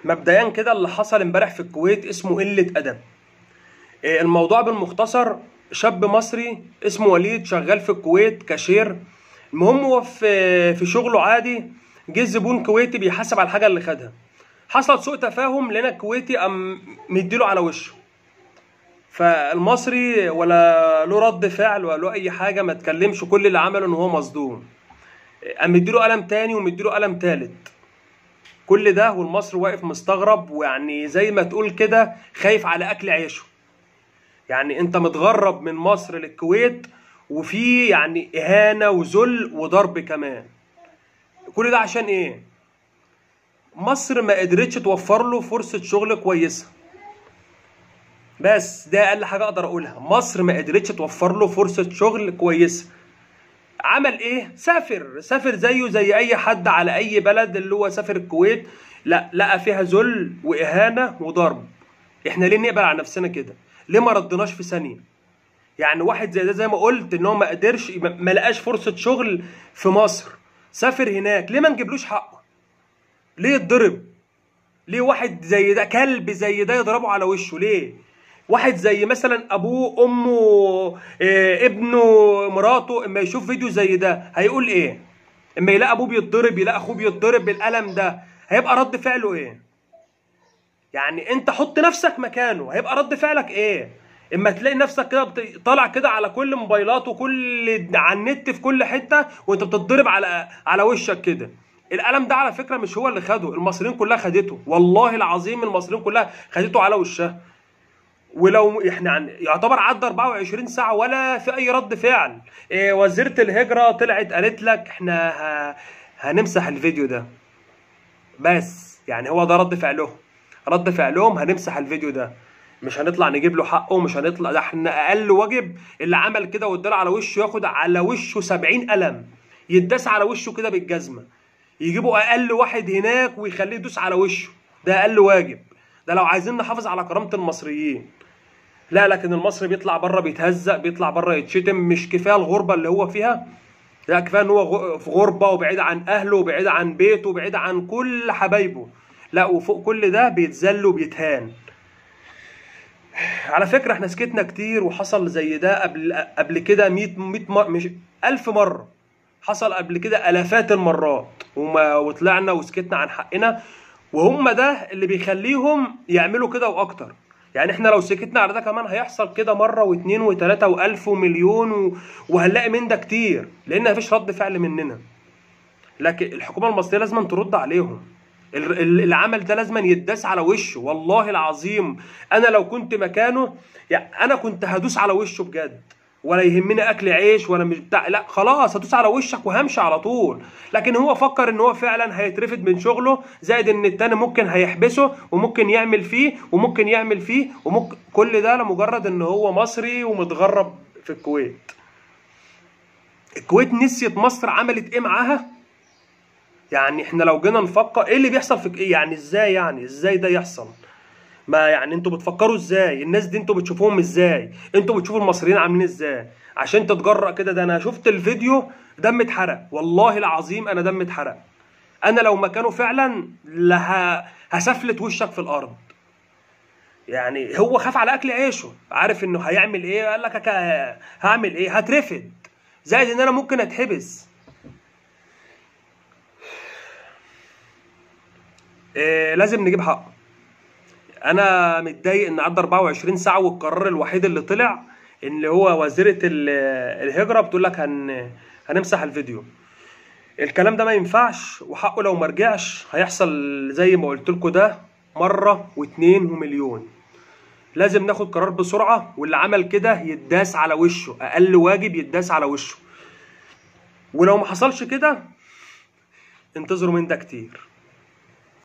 مبدئيا كده اللي حصل امبارح في الكويت اسمه قلة أدب إيه الموضوع بالمختصر شاب مصري اسمه وليد شغال في الكويت كاشير المهم هو في في شغله عادي جه زبون كويتي بيحاسب على الحاجة اللي خدها حصل سوء تفاهم لقينا الكويتي قام مديله على وشه فالمصري ولا له رد فعل ولا له اي حاجه ما اتكلمش كل اللي عمله ان هو مصدوم قام مديله قلم تاني ومديله قلم تالت كل ده والمصري واقف مستغرب ويعني زي ما تقول كده خايف على اكل عيشه يعني انت متغرب من مصر للكويت وفي يعني اهانه وذل وضرب كمان كل ده عشان ايه مصر ما قدرتش توفر له فرصه شغل كويسه بس ده اقل حاجه اقدر اقولها مصر ما قدرتش توفر له فرصه شغل كويسه عمل ايه سافر سافر زيه زي اي حد على اي بلد اللي هو سافر الكويت لا لقى فيها ذل واهانه وضرب احنا ليه نقبل على نفسنا كده ليه ما ردناش في ثانيه يعني واحد زي ده زي ما قلت ان هو ما قدرش ما لقاش فرصه شغل في مصر سافر هناك ليه ما نجيبلوش حقه ليه يتضرب ليه واحد زي ده كلب زي ده يضربه على وشه ليه واحد زي مثلا ابوه امه إيه ابنه مراته اما يشوف فيديو زي ده هيقول ايه اما يلاقي ابوه بيتضرب يلاقي اخوه بيتضرب بالقلم ده هيبقى رد فعله ايه يعني انت حط نفسك مكانه هيبقى رد فعلك ايه اما تلاقي نفسك كده بت- طالع كده على كل موبايلات وكل على النت في كل حته وانت بتتضرب على على وشك كده القلم ده على فكره مش هو اللي خده المصريين كلها خدته والله العظيم المصريين كلها خدته على وشها ولو احنا عن يعتبر عدى 24 ساعه ولا في اي رد فعل إيه وزيره الهجره طلعت قالت لك احنا ه... هنمسح الفيديو ده بس يعني هو ده رد فعلهم رد فعلهم هنمسح الفيديو ده مش هنطلع نجيب له حقه مش هنطلع ده احنا اقل واجب اللي عمل كده واداله على وشه ياخد على وشه 70 قلم يداس على وشه كده بالجزمه يجيبوا اقل واحد هناك ويخليه يدوس على وشه ده اقل واجب ده لو عايزين نحافظ على كرامه المصريين لا لكن المصري بيطلع بره بيتهزق بيطلع بره يتشتم مش كفايه الغربه اللي هو فيها لا كفايه ان هو غ- في غربه وبعيد عن اهله وبعيد عن بيته وبعيد عن كل حبايبه لا وفوق كل ده بيتذل وبيتهان على فكره احنا سكتنا كتير وحصل زي ده قبل قبل كده 100 100 مر... مش 1000 مره حصل قبل كده الافات المرات وما وطلعنا وسكتنا عن حقنا وهم ده اللي بيخليهم يعملوا كده واكتر يعني احنا لو سكتنا على ده كمان هيحصل كده مره واثنين وثلاثه والف ومليون و... وهنلاقي من ده كتير لان مفيش رد فعل مننا لكن الحكومه المصريه لازم ترد عليهم ال- ال- العمل ده لازم يداس على وشه والله العظيم انا لو كنت مكانه يعني انا كنت هدوس على وشه بجد ولا يهمني اكل عيش ولا مش بتاع لا خلاص هدوس على وشك وهمشي على طول لكن هو فكر ان هو فعلا هيترفد من شغله زائد ان التاني ممكن هيحبسه وممكن يعمل فيه وممكن يعمل فيه وممكن كل ده لمجرد ان هو مصري ومتغرب في الكويت الكويت نسيت مصر عملت ايه معاها يعني احنا لو جينا نفكر ايه اللي بيحصل في ايه يعني ازاي يعني ازاي ده يحصل ما يعني انتوا بتفكروا ازاي الناس دي انتوا بتشوفوهم ازاي انتوا بتشوفوا المصريين عاملين ازاي عشان تتجرأ كده ده انا شفت الفيديو دم اتحرق والله العظيم انا دم اتحرق انا لو مكانه فعلا لا هسفلت وشك في الارض يعني هو خاف على اكل عيشه عارف انه هيعمل ايه قال لك هك- هعمل ايه هترفد زائد ان انا ممكن اتحبس إيه لازم نجيب حقه انا متضايق ان عدى 24 ساعه والقرار الوحيد اللي طلع ان هو وزيره ال- الهجره بتقول لك هن هنمسح الفيديو الكلام ده ما ينفعش وحقه لو ما رجعش هيحصل زي ما قلت لكم ده مره واتنين ومليون لازم ناخد قرار بسرعه واللي عمل كده يداس على وشه اقل واجب يداس على وشه ولو ما حصلش كده انتظروا من ده كتير